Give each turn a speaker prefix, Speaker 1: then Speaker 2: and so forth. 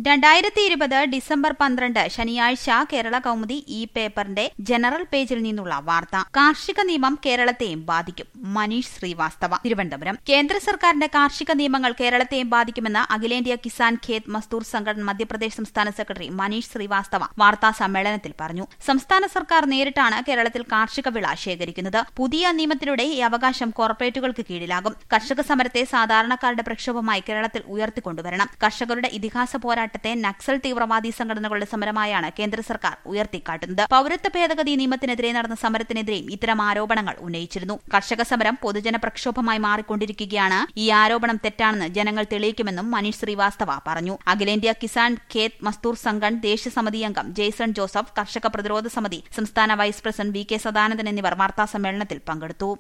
Speaker 1: രണ്ടായിരത്തി ഇരുപത് ഡിസംബർ പന്ത്രണ്ട് ശനിയാഴ്ച കേരള കൗമുദി ഇ പേപ്പറിന്റെ ജനറൽ പേജിൽ നിന്നുള്ള വാർത്ത കാർഷിക നിയമം കേരളത്തെയും ബാധിക്കും മനീഷ് ശ്രീവാസ്തവ തിരുവനന്തപുരം കേന്ദ്ര സർക്കാരിന്റെ കാർഷിക നിയമങ്ങൾ കേരളത്തെയും ബാധിക്കുമെന്ന് അഖിലേന്ത്യാ കിസാൻ ഖേത് മസ്ദൂർ സംഘടന മധ്യപ്രദേശ് സംസ്ഥാന സെക്രട്ടറി മനീഷ് ശ്രീവാസ്തവ വാർത്താ സമ്മേളനത്തിൽ പറഞ്ഞു സംസ്ഥാന സർക്കാർ നേരിട്ടാണ് കേരളത്തിൽ കാർഷിക വിള ശേഖരിക്കുന്നത് പുതിയ നിയമത്തിലൂടെ ഈ അവകാശം കോർപ്പറേറ്റുകൾക്ക് കീഴിലാകും കർഷക സമരത്തെ സാധാരണക്കാരുടെ പ്രക്ഷോഭമായി കേരളത്തിൽ ഉയർത്തിക്കൊണ്ടുവരണം കർഷകരുടെ ഇതിഹാസ പോരാട്ടത്തെ നക്സൽ തീവ്രവാദി സംഘടനകളുടെ സമരമായാണ് കേന്ദ്ര സർക്കാർ ഉയർത്തിക്കാട്ടുന്നത് പൌരത്വ ഭേദഗതി നിയമത്തിനെതിരെ നടന്ന സമരത്തിനെതിരെയും ഇത്തരം ആരോപണങ്ങൾ ഉന്നയിച്ചിരുന്നു കർഷക സമരം പൊതുജന പ്രക്ഷോഭമായി മാറിക്കൊണ്ടിരിക്കുകയാണ് ഈ ആരോപണം തെറ്റാണെന്ന് ജനങ്ങൾ തെളിയിക്കുമെന്നും മനീഷ് ശ്രീവാസ്തവ പറഞ്ഞു അഖിലേന്ത്യാ കിസാൻ ഖേത് മസ്തൂർ സംഘൺ ദേശീയ സമിതി അംഗം ജെയ്സൺ ജോസഫ് കർഷക പ്രതിരോധ സമിതി സംസ്ഥാന vice president V K Sadanandan എന്നിവർ വാർത്താസമ്മേളനത്തിൽ പങ്കെടുത്തു